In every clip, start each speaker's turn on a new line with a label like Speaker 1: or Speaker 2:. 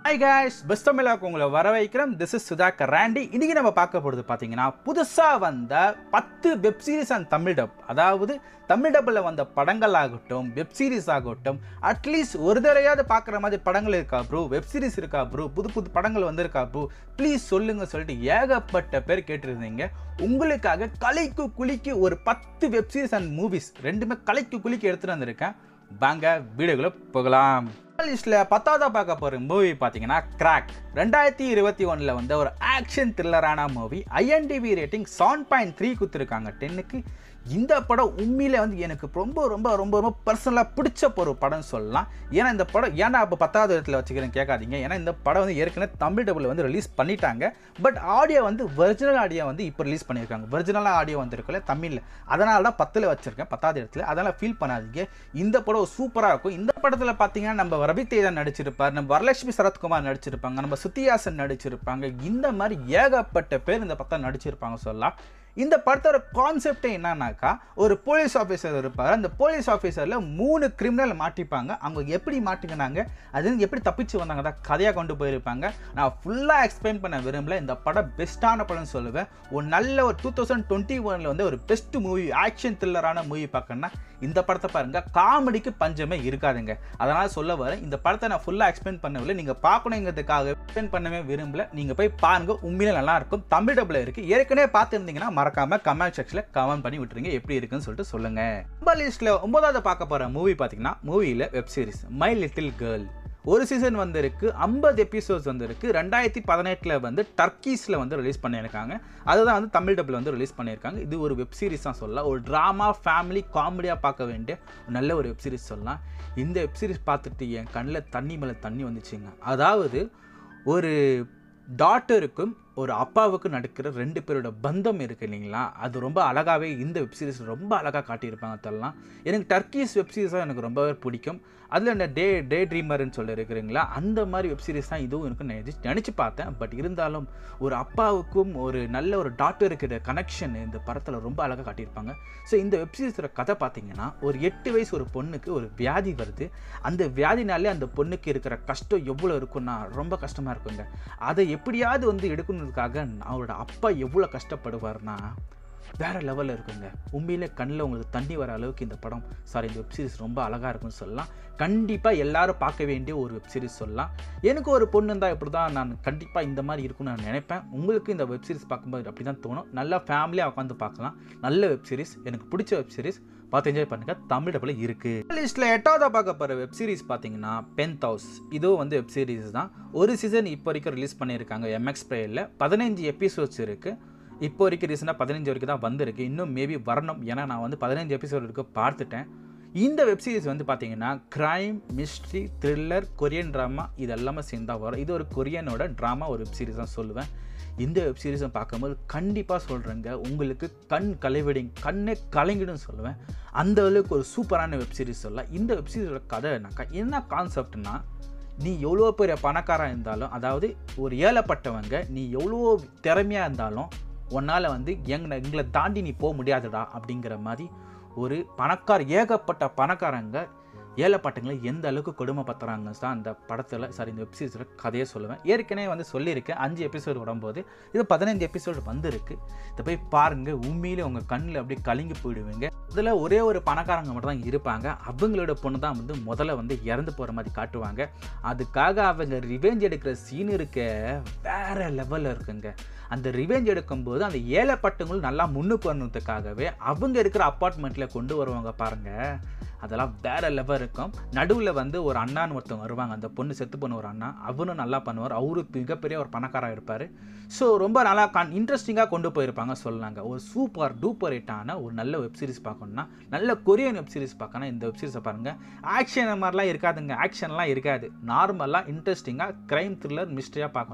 Speaker 1: hi guys best தமிழாக்கு உங்களை வர வைக்கிறோம் திஸ் இஸ் சுதாகர் ராண்டி இன்னைக்கு நம்ம பார்க்க போகிறது பார்த்தீங்கன்னா புதுசாக வந்த பத்து web series and Tamil dub அதாவது தமிழ் டப்பில் வந்த படங்கள் ஆகட்டும் வெப் சீரிஸ் ஆகட்டும் அட்லீஸ்ட் ஒரு தடவையாவது பார்க்குற மாதிரி படங்கள் இருக்கா ப்ரோ வெப் சீரிஸ் இருக்கா ப்ரோ புது புது படங்கள் வந்திருக்கா ப்ரோ ப்ளீஸ் சொல்லுங்க சொல்லிட்டு ஏகப்பட்ட பேர் கேட்டிருந்தீங்க உங்களுக்காக கலைக்கு குளிக்கு ஒரு பத்து வெப் சீரிஸ் அண்ட் மூவிஸ் ரெண்டுமே கலைக்கு குளிக்கு எடுத்துகிட்டு வந்திருக்கேன் வாங்க வீடியோக்குள்ள போகலாம் லிஸ்ட்ல பத்தாவது பார்க்க போகிற மூவி பார்த்தீங்கன்னா கிராக் ரெண்டாயிரத்தி இருபத்தி ஒன்றில் வந்து ஒரு ஆக்ஷன் த்ரில்லரான movie IMDb rating seven point three கொடுத்துருக்காங்க டென்னுக்கு இந்த படம் உண்மையிலே வந்து எனக்கு ரொம்ப ரொம்ப ரொம்ப ரொம்ப பர்சனலாக பிடிச்ச ஒரு படம் சொல்லலாம் ஏன்னா இந்த படம் ஏன்னா அப்போ பத்தாவது இடத்துல வச்சுக்கிறேன் கேட்காதீங்க ஏன்னா இந்த படம் வந்து ஏற்கனவே தமிழ் டபுள் வந்து ரிலீஸ் பண்ணிட்டாங்க பட் ஆடியோ வந்து ஒரிஜினல் ஆடியோ வந்து இப்போ ரிலீஸ் பண்ணியிருக்காங்க ஒரிஜினலாக ஆடியோ வந்திருக்குல்ல தமிழில் அதனால தான் பத்தில் வச்சிருக்கேன் பத்தாவது இடத்துல அதனால் ஃபீல் பண்ணாதீங்க இந்த படம் சூப்பராக இருக்கும் இந்த படத்தில் பார்த்தீங்கன்னா நம்ம ரவி தேஜா நடிச்சிருப்பார் நம்ம வரலட்சுமி சரத்குமார் நடிச்சிருப்பாங்க நம்ம சுத்தியாசன் நடிச்சிருப்பாங்க இந்த மாதிரி ஏகப்பட்ட பேர் இந்த படத்தில் நடிச்சிருப்பாங்க சொல்லலாம் இந்த படத்தோட கான்செப்டே என்னன்னாக்கா ஒரு போலீஸ் ஆஃபீஸர் இருப்பார் அந்த போலீஸ் ஆஃபீஸரில் மூணு கிரிமினல் மாட்டிப்பாங்க அவங்க எப்படி மாட்டிக்கினாங்க அது எப்படி தப்பிச்சு வந்தாங்க தான் கதையாக கொண்டு போயிருப்பாங்க நான் ஃபுல்லாக எக்ஸ்பிளைன் பண்ண விரும்பல இந்த படம் பெஸ்ட்டான படம்னு சொல்லுவேன் ஒரு நல்ல ஒரு டூ தௌசண்ட் டுவெண்ட்டி ஒனில் வந்து ஒரு பெஸ்ட் மூவி ஆக்ஷன் த்ரில்லரான மூவி பார்க்கணுன்னா இந்த படத்தை பாருங்க காமெடிக்கு பஞ்சமே இருக்காதுங்க அதனால் சொல்ல வரேன் இந்த படத்தை நான் ஃபுல்லாக எக்ஸ்பிளைன் பண்ணவில்லை நீங்கள் பார்க்கணுங்கிறதுக்காக எக்ஸ்பிளைன் பண்ணவே விரும்பல நீங்கள் போய் பாருங்க உண்மையிலே நல்லா இருக்கும் தமிழ் டபுள் இருக்கு ஏற்கனவே பார்த்துருந்தீங்கன்னா மறக்காம கமெண்ட் செக்ஷனில் கமெண்ட் பண்ணி விட்டுருங்க எப்படி இருக்குன்னு சொல்லிட்டு சொல்லுங்க நம்ம லிஸ்ட்டில் ஒன்பதாவது பார்க்க போகிற மூவி பார்த்தீங்கன்னா மூவியில் web series my little girl ஒரு சீசன் வந்திருக்கு ஐம்பது எபிசோட்ஸ் வந்திருக்கு ரெண்டாயிரத்தி பதினெட்டில் வந்து டர்க்கீஸில் வந்து ரிலீஸ் பண்ணியிருக்காங்க அதுதான் வந்து தமிழ் டப்பில் வந்து ரிலீஸ் பண்ணியிருக்காங்க இது ஒரு வெப் சீரிஸ் தான் சொல்லலாம் ஒரு ட்ராமா ஃபேமிலி காமெடியாக பார்க்க வேண்டிய ஒரு நல்ல ஒரு வெப் சீரிஸ் சொல்லலாம் இந்த வெப் சீரிஸ் பார்த்துட்டு என் கண்ணில் தண்ணி மேலே தண்ணி வந்துச்சுங்க அதாவது ஒரு டாட்டருக்கும் ஒரு அப்பாவுக்கு நடக்கிற ரெண்டு பேரோட பந்தம் இருக்குது இல்லைங்களா அது ரொம்ப அழகாகவே இந்த வெப்சீரிஸ் ரொம்ப அழகாக காட்டியிருப்பாங்க அதெல்லாம் எனக்கு டர்க்கீஸ் வெப்சீரிஸாக எனக்கு ரொம்பவே பிடிக்கும் அதில் இந்த டே டே ட்ரீமர்னு சொல்லி இருக்கிறீங்களா அந்த மாதிரி வெப்சீரிஸ் தான் இதுவும் எனக்கு நினச்சி நினச்சி பார்த்தேன் பட் இருந்தாலும் ஒரு அப்பாவுக்கும் ஒரு நல்ல ஒரு டாக்டருக்கு கனெக்ஷன் இந்த படத்தில் ரொம்ப அழகாக காட்டியிருப்பாங்க ஸோ இந்த வெப்சீரிஸோட கதை பார்த்தீங்கன்னா ஒரு எட்டு வயசு ஒரு பொண்ணுக்கு ஒரு வியாதி வருது அந்த வியாதினாலே அந்த பொண்ணுக்கு இருக்கிற கஷ்டம் எவ்வளோ இருக்குன்னா ரொம்ப கஷ்டமாக இருக்குங்க அதை எப்படியாவது வந்து எடுக்கணுன்றதுக்காக அவரோட அப்பா எவ்வளோ கஷ்டப்படுவார்னா வேற லெவலில் இருக்குங்க உண்மையிலே கண்ணில் உங்களுக்கு தண்ணி வர அளவுக்கு இந்த படம் சாரி இந்த வெப்சீரிஸ் ரொம்ப அழகாக இருக்குன்னு சொல்லலாம் கண்டிப்பாக எல்லாரும் பார்க்க வேண்டிய ஒரு வெப்சீரிஸ் சொல்லலாம் எனக்கு ஒரு பொண்ணு இருந்தால் இப்படி தான் நான் கண்டிப்பாக இந்த மாதிரி இருக்கும்னு நான் நினைப்பேன் உங்களுக்கு இந்த வெப்சீரிஸ் பார்க்கும்போது அப்படி தான் தோணும் நல்லா ஃபேமிலியாக உட்காந்து பார்க்கலாம் நல்ல வெப்சீரிஸ் எனக்கு பிடிச்ச வெப்சீரிஸ் பார்த்து என்ஜாய் பண்ணுங்க தமிழ் டப்பில் இருக்கு லிஸ்ட்டில் எட்டாவதாக பார்க்க போகிற வெப் சீரிஸ் பார்த்தீங்கன்னா பென்த் ஹவுஸ் இதுவும் வந்து வெப் சீரிஸ் தான் ஒரு சீசன் இப்போ வரைக்கும் ரிலீஸ் பண்ணியிருக்காங்க எம்எக்ஸ் ப்ளேயில் பதினஞ்சு எபிசோட்ஸ் இருக்குது இப்போ வரைக்கும் ரீசெண்டாக பதினஞ்சு வரைக்கும் தான் வந்திருக்கு இன்னும் மேபி வரணும் ஏன்னா நான் வந்து பதினஞ்சு எபிசோட் வரைக்கும் பார்த்துட்டேன் இந்த வெப் சீரிஸ் வந்து பார்த்தீங்கன்னா crime mystery thriller Korean drama இது எல்லாமே சேர்ந்தா வரும் இது ஒரு கொரியனோட ட்ராமா ஒரு வெப் சீரிஸ் தான் சொல்லுவேன் இந்த வெப் சீரிஸை பார்க்கும்போது கண்டிப்பாக சொல்கிறேங்க உங்களுக்கு கண் கலைவிடிங் கண்ணே கலங்கிடும் சொல்லுவேன் அந்த அளவுக்கு ஒரு சூப்பரான வெப் சீரிஸ் சொல்லலாம் இந்த வெப் சீரிஸோட கதை என்னக்கா என்ன கான்செப்ட்னா நீ எவ்வளோ பெரிய பணக்காரன் இருந்தாலும் அதாவது ஒரு ஏழப்பட்டவங்க நீ எவ்வளோ திறமையாக இருந்தாலும் உன்னால் வந்து எங்க எங்களை தாண்டி நீ போக முடியாதுடா அப்படிங்கிற மாதிரி ஒரு பணக்கார ஏகப்பட்ட பணக்காரங்க ஏழைப்பட்டங்களை எந்த அளவுக்கு கொடுமைப்படுத்துறாங்க தான் அந்த படத்தில் சாரி இந்த வெப்சீரிஸில் கதையை சொல்லுவேன் ஏற்கனவே வந்து சொல்லியிருக்கேன் அஞ்சு எபிசோடு விடும்போது இது பதினஞ்சு எபிசோடு வந்திருக்கு இதை போய் பாருங்கள் உண்மையிலே உங்கள் கண்ணில் அப்படியே கலங்கி போயிடுவீங்க இதில் ஒரே ஒரு பணக்காரங்க மட்டும் தான் இருப்பாங்க அவங்களோட பொண்ணு தான் வந்து முதல்ல வந்து இறந்து போகிற மாதிரி காட்டுவாங்க அதுக்காக அவங்க ரிவெஞ்ச் எடுக்கிற சீன் இருக்க வேற லெவலில் இருக்குங்க அந்த ரிவெஞ்ச் எடுக்கும்போது அந்த ஏழைப்பட்டவங்களும் நல்லா முன்னுக்கு வரணுன்றதுக்காகவே அவங்க இருக்கிற அப்பார்ட்மெண்ட்டில் கொண்டு வருவாங்க பாருங்கள் அதெல்லாம் வேற லெவல் இருக்கும் நடுவில் வந்து ஒரு அண்ணான்னு ஒருத்தவங்க வருவாங்க அந்த பொண்ணு செத்து பண்ண ஒரு அண்ணா அவரும் நல்லா பண்ணுவார் அவரு மிகப்பெரிய ஒரு பணக்காராக இருப்பார் ஸோ ரொம்ப நல்லா கான் இன்ட்ரெஸ்டிங்காக கொண்டு போயிருப்பாங்க சொல்லாங்க ஒரு சூப்பர் டூப்பர் ஹிட்டான ஒரு நல்ல வெப் சீரிஸ் பார்க்கணும்னா நல்ல கொரியன் வெப் சீரிஸ் பார்க்கணும் இந்த வெப் சீரிஸை பாருங்கள் ஆக்ஷன் மாதிரிலாம் இருக்காதுங்க ஆக்ஷன்லாம் இருக்காது நார்மலாக இன்ட்ரெஸ்டிங்காக க்ரைம் த்ரில்லர் மிஸ்ட்ரியாக பார்க்கணும்னா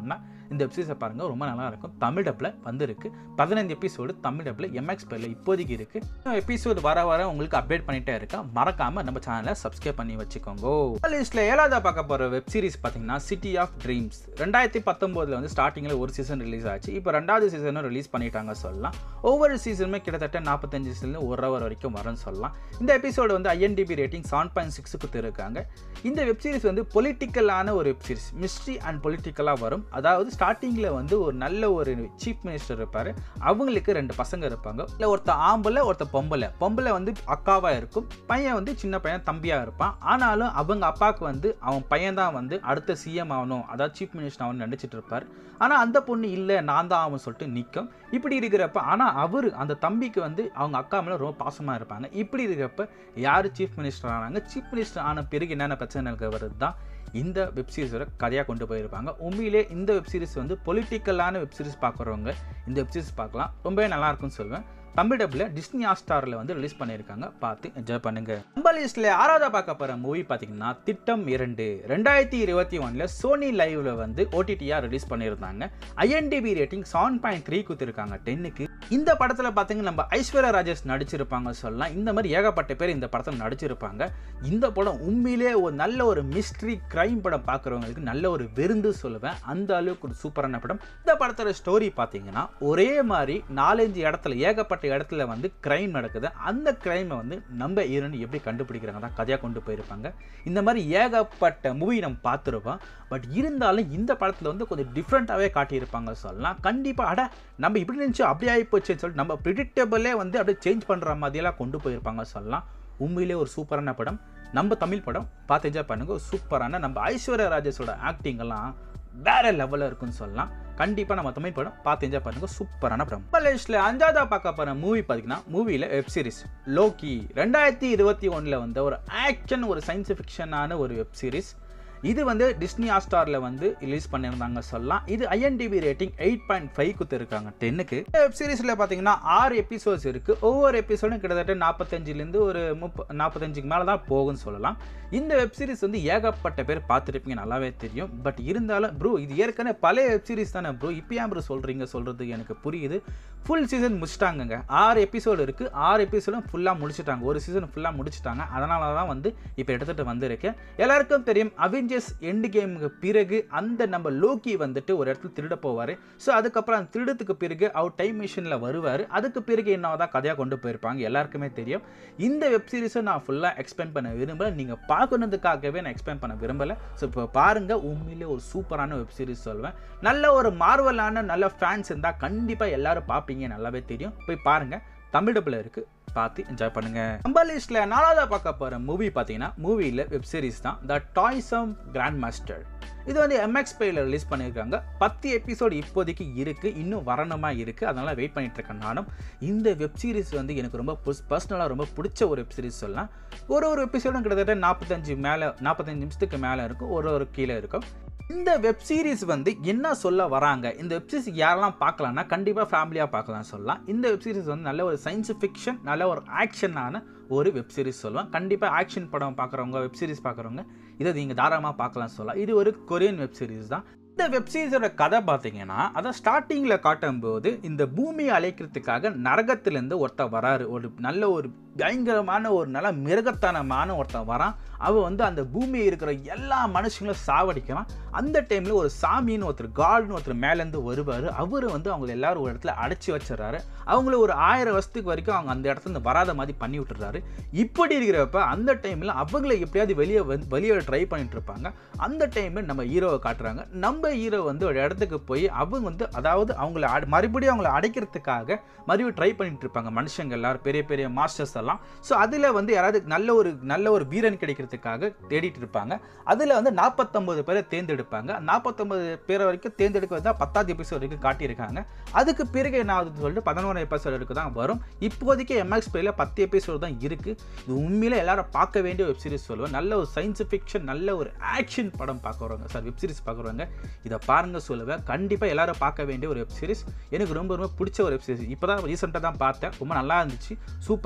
Speaker 1: இந்த வெப்சீரிஸை பாருங்கள் ரொம்ப நல்லா இருக்கும் தமிழ் டப்பில் வந்திருக்கு பதினைந்து எபிசோடு தமிழ் டப்பில் எம்எக்ஸ் பேரில் இப்போதைக்கு இருக்குது எபிசோடு வர வர உங்களுக்கு அப்டேட் பண்ணிட்டே இருக்கேன் மறக்காமல் நம்ம சேனலை சப்ஸ்கிரைப் பண்ணி வச்சுக்கோங்க லிஸ்ட்டில் ஏழாவதாக பார்க்க போகிற வெப் சீரிஸ் பார்த்தீங்கன்னா சிட்டி ஆஃப் ட்ரீம்ஸ் ரெண்டாயிரத்தி பத்தொம்போதில் வந்து ஸ்டார்டிங்கில் ஒரு சீசன் ரிலீஸ் ஆச்சு இப்போ ரெண்டாவது சீசனும் ரிலீஸ் பண்ணிட்டாங்க சொல்லலாம் ஒவ்வொரு சீசனுமே கிட்டத்தட்ட நாற்பத்தஞ்சு சீசன் ஒரு ஹவர் வரைக்கும் வரும்னு சொல்லலாம் இந்த எபிசோடு வந்து ஐஎன்டிபி ரேட்டிங் செவன் பாயிண்ட் சிக்ஸுக்கு இருக்காங்க இந்த வெப் சீரிஸ் வந்து பொலிட்டிக்கலான ஒரு வெப் சீரிஸ் மிஸ்ட்ரி அண்ட் பொலிட்டிக்கலாக வரும் அதாவது ஸ்டார்டிங்கில் வந்து ஒரு நல்ல ஒரு சீஃப் மினிஸ்டர் இருப்பார் அவங்களுக்கு ரெண்டு பசங்க இருப்பாங்க இல்லை ஒருத்த ஆம்பளை ஒருத்த பொம்பளை பொம்பளை வந்து அக்காவாக இருக்கும் பையன் வந்து சின்ன பையன் தம்பியாக இருப்பான் ஆனாலும் அவங்க அப்பாவுக்கு வந்து அவன் பையன் தான் வந்து அடுத்த சிஎம் ஆகணும் அதாவது சீஃப் மினிஸ்டர் ஆகணும்னு நினச்சிட்டு இருப்பார் ஆனால் அந்த பொண்ணு இல்லை நான் தான் ஆகும் சொல்லிட்டு நிற்கும் இப்படி இருக்கிறப்ப ஆனால் அவர் அந்த தம்பிக்கு வந்து அவங்க அக்கா மேலே ரொம்ப பாசமாக இருப்பாங்க இப்படி இருக்கிறப்ப யார் சீஃப் மினிஸ்டர் ஆனாங்க சீஃப் மினிஸ்டர் ஆன பிறகு என்னென்ன பிரச்சனைகள் வருது தான் இந்த வெப்சீரிஸோட கதையாக கொண்டு போயிருப்பாங்க உண்மையிலே இந்த வெப்சீரிஸ் வந்து பொலிட்டிக்கலான வெப்சீரிஸ் பார்க்குறவங்க இந்த வெப்சீரிஸ் பார்க்கலாம் ரொம்பவே நல்லா இருக்கும்னு சொல்லுவேன் தமிழ் டப்பில் டிஸ்னி ஹாட்ஸ்டாரில் வந்து ரிலீஸ் பண்ணியிருக்காங்க பார்த்து என்ஜாய் பண்ணுங்க நம்ம லிஸ்ட்டில் ஆறாவதாக பார்க்க போகிற மூவி பார்த்தீங்கன்னா திட்டம் இரண்டு ரெண்டாயிரத்தி இருபத்தி ஒன்றில் சோனி லைவ்ல வந்து ஓடிடியாக ரிலீஸ் பண்ணியிருந்தாங்க IMDb rating seven point three கொடுத்துருக்காங்க டென்னுக்கு இந்த படத்தில் பார்த்தீங்கன்னா நம்ம ஐஸ்வர்யா ராஜேஷ் நடிச்சிருப்பாங்க சொல்லலாம் இந்த மாதிரி ஏகப்பட்ட பேர் இந்த படத்தில் நடிச்சிருப்பாங்க இந்த படம் உண்மையிலே ஒரு நல்ல ஒரு மிஸ்ட்ரி கிரைம் படம் பார்க்குறவங்களுக்கு நல்ல ஒரு விருந்து சொல்லுவேன் அந்த அளவுக்கு ஒரு சூப்பரான படம் இந்த படத்தோட ஸ்டோரி பார்த்தீங்கன்னா ஒரே மாதிரி நாலஞ்சு இடத்துல ஏகப்பட்ட இடத்துல வந்து கிரைம் நடக்குது அந்த கிரைமை வந்து நம்ம ஹீரோன்னு எப்படி கண்டுபிடிக்கிறாங்க தான் கதையாக கொண்டு போயிருப்பாங்க இந்த மாதிரி ஏகப்பட்ட மூவி நம்ம பார்த்துருப்போம் பட் இருந்தாலும் இந்த படத்தில் வந்து கொஞ்சம் டிஃப்ரெண்ட்டாகவே காட்டியிருப்பாங்க சொல்லலாம் கண்டிப்பாக அட நம்ம இப்படி நினச்சி அப்படி ஆகிப்போச்சுன்னு சொல்லிட்டு நம்ம ப்ரிடிக்டபிளே வந்து அப்படியே சேஞ்ச் பண்ணுற மாதிரியெல்லாம் கொண்டு போயிருப்பாங்க சொல்லலாம் உண்மையிலே ஒரு சூப்பரான படம் நம்ம தமிழ் படம் பார்த்து என்ஜாய் பண்ணுங்க சூப்பரான நம்ம ஐஸ்வர்யா ராஜேஷோட ஆக்டிங் எல்லாம் வேற லெவலில் இருக்குன்னு சொல்லலாம் கண்டிப்பாக நம்ம தமிழ் படம் பார்த்து என்ஜாய் பண்ணுங்க சூப்பரான படம் லிஸ்ட்டில் அஞ்சாவதா பார்க்க போகிற மூவி பார்த்தீங்கன்னா மூவியில் வெப் சீரிஸ் லோக்கி ரெண்டாயிரத்தி இருபத்தி ஒன்றில் வந்த ஒரு ஆக்ஷன் ஒரு சயின்ஸ் ஃபிக்ஷனான ஒரு வெப் சீரிஸ் இது வந்து டிஸ்னி ஹாட்ஸ்டாரில் வந்து ரிலீஸ் பண்ணியிருந்தாங்க சொல்லலாம் இது IMDb rating eight point five கொடுத்துருக்காங்க டென்னுக்கு வெப் சீரிஸில் பார்த்தீங்கன்னா ஆறு எபிசோட்ஸ் இருக்குது ஒவ்வொரு எபிசோடும் கிட்டத்தட்ட நாற்பத்தஞ்சிலேருந்து ஒரு முப்ப நாற்பத்தஞ்சுக்கு மேலே தான் போகும்னு சொல்லலாம் இந்த வெப் சீரிஸ் வந்து ஏகப்பட்ட பேர் பார்த்துருப்பீங்க நல்லாவே தெரியும் பட் இருந்தாலும் ப்ரோ இது ஏற்கனவே பழைய வெப் சீரிஸ் தானே ப்ரோ இப்போ ஏன் ப்ரோ சொல்கிறீங்க சொல்கிறது எனக்கு புரியுது ஃபுல் சீசன் முடிச்சிட்டாங்கங்க ஆறு எபிசோடு இருக்குது ஆறு எபிசோடும் ஃபுல்லாக முடிச்சிட்டாங்க ஒரு சீசன் ஃபுல்லாக முடிச்சிட்டாங்க அதனால தான் வந்து இப்போ எடுத்துகிட்டு வந்திருக்கேன் எல்லாருக்கும் தெரியும் அவெஞ்சர்ஸ் எண்டு கேமுக்கு பிறகு அந்த நம்ம லோக்கி வந்துட்டு ஒரு இடத்துல திருட போவார் ஸோ அதுக்கப்புறம் அந்த திருடத்துக்கு பிறகு அவர் டைம் மிஷினில் வருவார் அதுக்கு பிறகு என்ன தான் கதையாக கொண்டு போயிருப்பாங்க எல்லாருக்குமே தெரியும் இந்த வெப் சீரிஸை நான் ஃபுல்லாக எக்ஸ்பெண்ட் பண்ண விரும்பல நீங்கள் பார்க்கணுதுக்காகவே நான் எக்ஸ்பெண்ட் பண்ண விரும்பலை ஸோ இப்போ பாருங்கள் உண்மையிலே ஒரு சூப்பரான வெப் சீரிஸ் சொல்லுவேன் நல்ல ஒரு மார்வலான நல்ல ஃபேன்ஸ் இருந்தால் கண்டிப்பாக எல்லாரும் பார்ப்பீங்க நல்லாவே தெரியும் போய் பாருங்கள் தமிழ் டப்பில் இருக்குது பார்த்து என்ஜாய் பண்ணுங்க நம்ம லிஸ்ட்ல நாலாவதா பார்க்க போற மூவி பார்த்தீங்கன்னா மூவியில் வெப் சீரிஸ் தான் த டாய்ஸம் கிராண்ட் மாஸ்டர் இது வந்து எம்எக்ஸ் பேயில் ரிலீஸ் பண்ணியிருக்காங்க பத்து எபிசோடு இப்போதைக்கு இருக்குது இன்னும் வரணுமா இருக்குது அதனால் வெயிட் பண்ணிட்டு இருக்கேன் நானும் இந்த வெப் சீரிஸ் வந்து எனக்கு ரொம்ப பர்சனலாக ரொம்ப பிடிச்ச ஒரு வெப் சீரிஸ் சொல்லலாம் ஒரு ஒரு எபிசோடும் கிட்டத்தட்ட நாற்பத்தஞ்சு மேலே நாற்பத்தஞ்சு நிமிஷத்துக்கு மேலே இருக்கும் ஒரு ஒரு கீழே இருக்கும் இந்த வெப் சீரிஸ் வந்து என்ன சொல்ல வராங்க இந்த வெப் சீரிஸ் யாரெல்லாம் பார்க்கலாம்னா கண்டிப்பாக ஃபேமிலியாக பார்க்கலாம் சொல்லலாம் இந்த வெப் சீரிஸ் வந்து நல்ல ஒரு சயின்ஸ் ஃபிக்ஷன் நல்ல ஒரு ஆக்ஷனான ஒரு வெப் சீரிஸ் சொல்லுவேன் கண்டிப்பாக ஆக்ஷன் படம் பார்க்குறவங்க வெப் சீரிஸ் பார்க்குறவங்க இதை நீங்கள் தாராளமாக பார்க்கலாம் சொல்லலாம் இது ஒரு கொரியன் வெப் சீரிஸ் தான் இந்த வெப் சீரிஸோட கதை பார்த்தீங்கன்னா அதான் ஸ்டார்டிங்கில் காட்டும்போது இந்த பூமியை அழைக்கிறதுக்காக நரகத்திலேருந்து ஒருத்தன் வராரு ஒரு நல்ல ஒரு பயங்கரமான ஒரு நல்ல மிருகத்தனமான ஒருத்தன் வரான் அவன் வந்து அந்த பூமியை இருக்கிற எல்லா மனுஷங்களும் சாவடிக்கிறான் அந்த டைமில் ஒரு சாமின்னு ஒருத்தர் காட்னு ஒருத்தர் மேலேருந்து வருவார் அவர் வந்து அவங்கள எல்லாரும் ஒரு இடத்துல அடைச்சி வச்சிடறாரு அவங்கள ஒரு ஆயிரம் வருஷத்துக்கு வரைக்கும் அவங்க அந்த இடத்துல இருந்து வராத மாதிரி பண்ணி விட்டுறாரு இப்படி இருக்கிறப்ப அந்த டைமில் அவங்கள எப்படியாவது வெளியே வந்து வெளியே ட்ரை பண்ணிட்டு இருப்பாங்க அந்த டைமில் நம்ம ஹீரோவை காட்டுறாங்க நம்ம ஹீரோ வந்து ஒரு இடத்துக்கு போய் அவங்க வந்து அதாவது அவங்கள அட- மறுபடியும் அவங்கள அடைக்கிறதுக்காக மறுபடியும் ட்ரை பண்ணிட்டு இருப்பாங்க மனுஷங்க எல்லாரும் பெரிய பெரிய மாஸ்டர்ஸ் எல்லாம் ஸோ அதில் வந்து யாராவது நல்ல ஒரு நல்ல ஒரு வீரன் கிடைக்கிறதுக்காக தேடிட்டு இருப்பாங்க அதில் வந்து நாற்பத்தொம்பது பேரை தேர்ந்தெடுப்பாங்க நாற்பத்தொம்பது பேரை வரைக்கும் தேர்ந்தெடுக்க தான் பத்தாவது எபிசோட் வரைக்கும் காட்டியிருக்காங்க அதுக்கு பிறகு என்ன ஆகுதுன்னு சொல்லிட்டு பதினோரு எபிசோட் வரைக்கும் தான் வரும் இப்போதைக்கு எம்எக்ஸ் பிளேல பத்து எபிசோடு தான் இருக்குது இது உண்மையில எல்லாரும் பார்க்க வேண்டிய வெப் சீரிஸ் சொல்லுவேன் நல்ல ஒரு சயின்ஸ் ஃபிக்ஷன் நல்ல ஒரு ஆக்ஷன் படம் பார்க்குறவங்க சார் வெப் சீரிஸ் பார்க்குறவங்க இதை பாருங்க சொல்லுவேன் கண்டிப்பாக எல்லாரும் பார்க்க வேண்டிய ஒரு வெப் சீரிஸ் எனக்கு ரொம்ப ரொம்ப பிடிச்ச ஒரு வெப் சீரிஸ் இப்போ தான் ரீசெண்டாக தான் பார்த்தேன் ரொம்ப நல்லா இருந்துச்சு சூப்பராக இருக்குது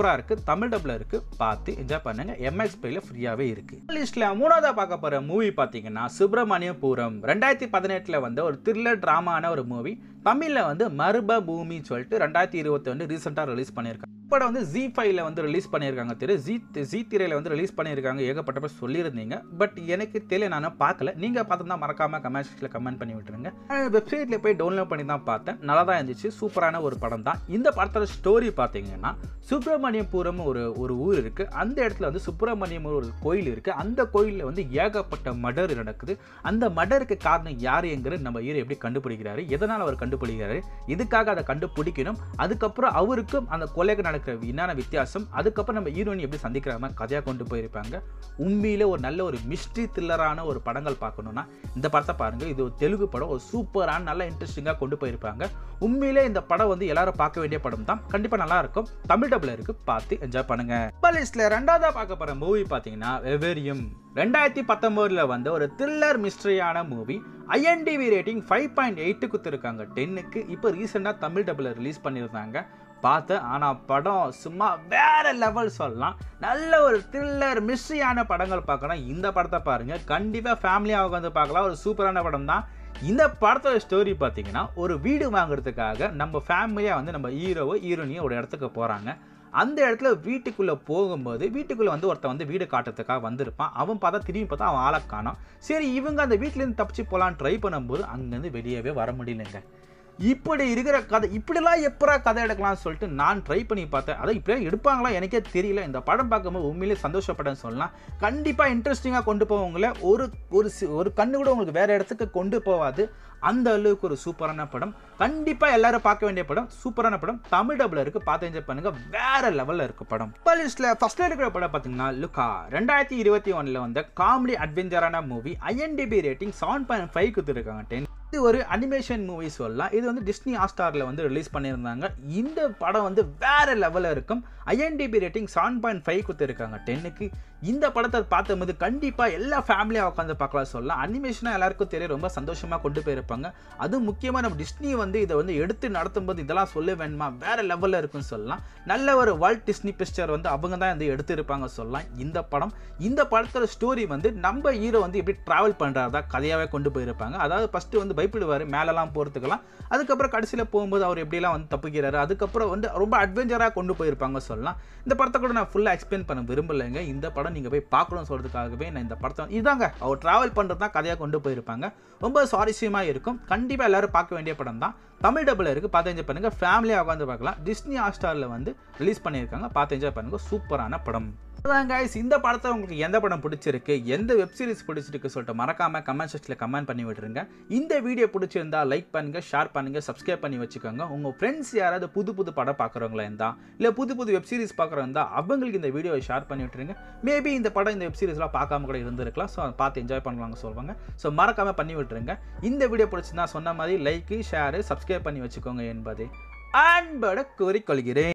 Speaker 1: தமிழ் டப்பில் இருக்குது பார்த்து என்ஜாய் பண்ணுங்க எம்எக்ஸ் பிளேல ஃப்ரீயாகவே இருக்குது லிஸ்ட்டில் மூணாவதாக பார்க்க போகிற மூவி பார்த்தீங்கன்னா சுப்பிரமணியபுரம் ரெண்டாயிரத்தி பதினெட்டில் வந்து ஒரு த்ரில்லர் ட்ராமான ஒரு மூவி தமிழில் வந்து மருப பூமின்னு சொல்லிட்டு ரெண்டாயிரத்தி இருபத்தி ஒன்று ரீசெண்டாக ரிலீஸ் பண்ணியிருக்காங்க படம் வந்து ஜி ஃபைவ்ல வந்து ரிலீஸ் பண்ணியிருக்காங்க திரு ஜி ஜி திரையில் வந்து ரிலீஸ் பண்ணியிருக்காங்க ஏகப்பட்ட பேர் சொல்லியிருந்தீங்க பட் எனக்கு தெரியல நான் பார்க்கல நீங்கள் பார்த்துருந்தா மறக்காம கமெண்ட் செக்ஷனில் கமெண்ட் பண்ணி விட்டுருங்க வெப்சைட்டில் போய் டவுன்லோட் பண்ணி தான் பார்த்தேன் நல்லா தான் இருந்துச்சு சூப்பரான ஒரு படம் தான் இந்த படத்தோட ஸ்டோரி பார்த்தீங்கன்னா சுப்பிரமணியபுரம் ஒரு ஒரு ஊர் இருக்குது அந்த இடத்துல வந்து சுப்பிரமணியம் ஒரு கோயில் இருக்குது அந்த கோயிலில் வந்து ஏகப்பட்ட மர்டர் நடக்குது அந்த மர்டருக்கு காரணம் யாருங்கிறது நம்ம ஹீரோ எப்படி கண்டுபிடிக்கிறாரு எதனால் அவர் கண்டுபிடிக்கிறாரு இதுக்காக அதை கண்டுபிடிக்கணும் அதுக்கப்புறம் அவருக்கும் அந்த கொலைக்கு நடக்கிற என்னென்ன வித்தியாசம் அதுக்கப்புறம் நம்ம ஹீரோயின் எப்படி சந்திக்கிறாம கதையாக கொண்டு போயிருப்பாங்க உண்மையிலே ஒரு நல்ல ஒரு மிஸ்ட்ரி த்ரில்லரான ஒரு படங்கள் பார்க்கணும்னா இந்த படத்தை பாருங்க இது ஒரு தெலுங்கு படம் ஒரு சூப்பரான நல்ல இன்ட்ரெஸ்டிங்காக கொண்டு போயிருப்பாங்க உண்மையிலே இந்த படம் வந்து எல்லாரும் பார்க்க வேண்டிய படம் தான் கண்டிப்பாக நல்லா இருக்கும் தமிழ் டபுள் இருக்கு பார்த்து என்ஜாய் பண்ணுங்க லிஸ்ட்ல ரெண்டாவதா பார்க்க போற மூவி பார்த்தீங்கன்னா வெவேரியம் ரெண்டாயிரத்தி பத்தொம்போதில் வந்த ஒரு த்ரில்லர் மிஸ்ட்ரியான movie IMDb rating five point eight கொடுத்துருக்காங்க டென்னுக்கு இப்போ ரீசெண்டாக தமிழ் டபுள் ரிலீஸ் பண்ணியிருந்தாங்க பார்த்தேன் ஆனால் படம் சும்மா வேற லெவல் சொல்லலாம் நல்ல ஒரு த்ரில்லர் மிஸ்ட்ரியான படங்கள் பார்க்கணும் இந்த படத்தை பாருங்க கண்டிப்பாக ஃபேமிலியாக உட்காந்து பார்க்கலாம் ஒரு சூப்பரான படம் தான் இந்த படத்தோட ஸ்டோரி பார்த்தீங்கன்னா ஒரு வீடு வாங்குறதுக்காக நம்ம ஃபேமிலியாக வந்து நம்ம ஹீரோவோ ஹீரோனியோ ஒரு இடத்துக்கு போகிறாங்க அந்த இடத்துல வீட்டுக்குள்ளே போகும்போது வீட்டுக்குள்ளே வந்து ஒருத்தன் வந்து வீடு காட்டுறதுக்காக வந்திருப்பான் அவன் பார்த்தா திரும்பி பார்த்தா அவன் ஆளை காணோம் சரி இவங்க அந்த வீட்டிலேருந்து தப்பிச்சு போகலான்னு ட்ரை பண்ணும்போது அங்கேருந்து வெளியவே வர முடியலங்க இப்படி இருக்கிற கதை இப்படிலாம் எப்பரா கதை எடுக்கலாம்னு சொல்லிட்டு நான் ட்ரை பண்ணி பார்த்தேன் அதை இப்படியே எடுப்பாங்களா எனக்கே தெரியல இந்த படம் பார்க்கும்போது உண்மையிலே சந்தோஷப்பட்டேன்னு சொல்லலாம் கண்டிப்பாக இன்ட்ரெஸ்டிங்காக கொண்டு போவங்கள ஒரு ஒரு சி- ஒரு கண்ணு கூட உங்களுக்கு வேற இடத்துக்கு கொண்டு போகாது அந்த அளவுக்கு ஒரு சூப்பரான படம் கண்டிப்பாக எல்லாரும் பார்க்க வேண்டிய படம் சூப்பரான படம் தமிழ் டபுள் இருக்கு பார்த்து என்ஜாய் பண்ணுங்க வேற லெவலில் இருக்கு படம் இப்போ லிஸ்ட்டில் ஃபர்ஸ்ட் இருக்கிற படம் பார்த்தீங்கன்னா லுக்கா ரெண்டாயிரத்தி இருபத்தி ஒன்றில் வந்த காமெடி அட்வென்ச்சரான movie IMDb rating seven point five கொடுத்துருக்காங்க டென் இது ஒரு அனிமேஷன் மூவி சொல்லலாம் இது வந்து டிஸ்னி ஹாட்ஸ்டாரில் வந்து ரிலீஸ் பண்ணியிருந்தாங்க இந்த படம் வந்து வேற லெவலில் இருக்கும் IMDb rating seven point five கொடுத்துருக்காங்க டென்னுக்கு இந்த படத்தை பார்க்கும்போது கண்டிப்பாக எல்லா ஃபேமிலியாக உட்காந்து பார்க்கலாம் சொல்லலாம் அனிமேஷனாக எல்லாருக்கும் தெரியும் ரொம்ப சந்தோஷமாக கொண்டு போயிருப்பாங்க அதுவும் முக்கியமாக நம்ம டிஸ்னி வந்து இதை வந்து எடுத்து நடத்தும் போது இதெல்லாம் சொல்ல வேணுமா வேற லெவலில் இருக்குன்னு சொல்லலாம் நல்ல ஒரு வேர்ல்ட் டிஸ்னி பிக்சர் வந்து அவங்க தான் வந்து எடுத்திருப்பாங்க சொல்லலாம் இந்த படம் இந்த படத்தோட ஸ்டோரி வந்து நம்ம ஹீரோ வந்து எப்படி ட்ராவல் பண்ணுறதா கதையாகவே கொண்டு போயிருப்பாங்க அதாவது ஃபஸ்ட்டு வந்து பயப்படுவார் மேலெல்லாம் போகிறதுக்கெல்லாம் அதுக்கப்புறம் கடைசியில் போகும்போது அவர் எப்படிலாம் வந்து தப்பிக்கிறாரு அதுக்கப்புறம் வந்து ரொம்ப அட்வென்ச்சராக கொண்டு போயிருப்பாங்க சொல்லலாம் இந்த படத்தை கூட நான் ஃபுல்லாக எக்ஸ்பிளைன் பண்ண விரும்பலைங்க இந்த படம் நீங்கள் போய் பார்க்கணும்னு சொல்கிறதுக்காகவே நான் இந்த படத்தை இதாங்க அவர் ட்ராவல் பண்ணுறது தான் கதையாக கொண்டு போயிருப்பாங்க ரொம்ப சுவாரஸ்யமாக இருக்கும் கண்டிப்பாக எல்லாரும் பார்க்க வேண்டிய படம் தான் தமிழ் டபுள் இருக்குது பார்த்து என்ஜாய் பண்ணுங்கள் ஃபேமிலியாக உட்காந்து பார்க்கலாம் டிஸ்னி ஹாட்ஸ்டாரில் வந்து ரிலீஸ் பண்ணியிருக்காங்க பார்த்து என்ஜாய் பண்ணுங்கள் சூப்பரான படம் அதான் guys இந்த படத்தை உங்களுக்கு எந்த படம் பிடிச்சிருக்கு எந்த வெப் சீரிஸ் பிடிச்சிருக்கு சொல்லிட்டு மறக்காம கமெண்ட் செக்ஷனில் கமெண்ட் பண்ணி விட்டுருங்க இந்த வீடியோ பிடிச்சிருந்தா லைக் பண்ணுங்க ஷேர் பண்ணுங்க சப்ஸ்கிரைப் பண்ணி வச்சுக்கோங்க உங்க ஃப்ரெண்ட்ஸ் யாராவது புது புது படம் பார்க்குறவங்களா இருந்தா இல்லை புது புது வெப் சீரிஸ் பார்க்குறவங்க இருந்தா அவங்களுக்கு இந்த வீடியோவை ஷேர் பண்ணி விட்டுருங்க மேபி இந்த படம் இந்த வெப் சீரிஸ்லாம் பார்க்காம கூட இருந்திருக்கலாம் ஸோ பார்த்து என்ஜாய் பண்ணுவாங்க சொல்லுவாங்க ஸோ மறக்காம பண்ணி விட்டுருங்க இந்த வீடியோ பிடிச்சிருந்தா சொன்ன மாதிரி லைக் ஷேர் சப்ஸ்கிரைப் பண்ணி வச்சுக்கோங்க என்பதை அன்போட கூறிக்கொள்கிறேன்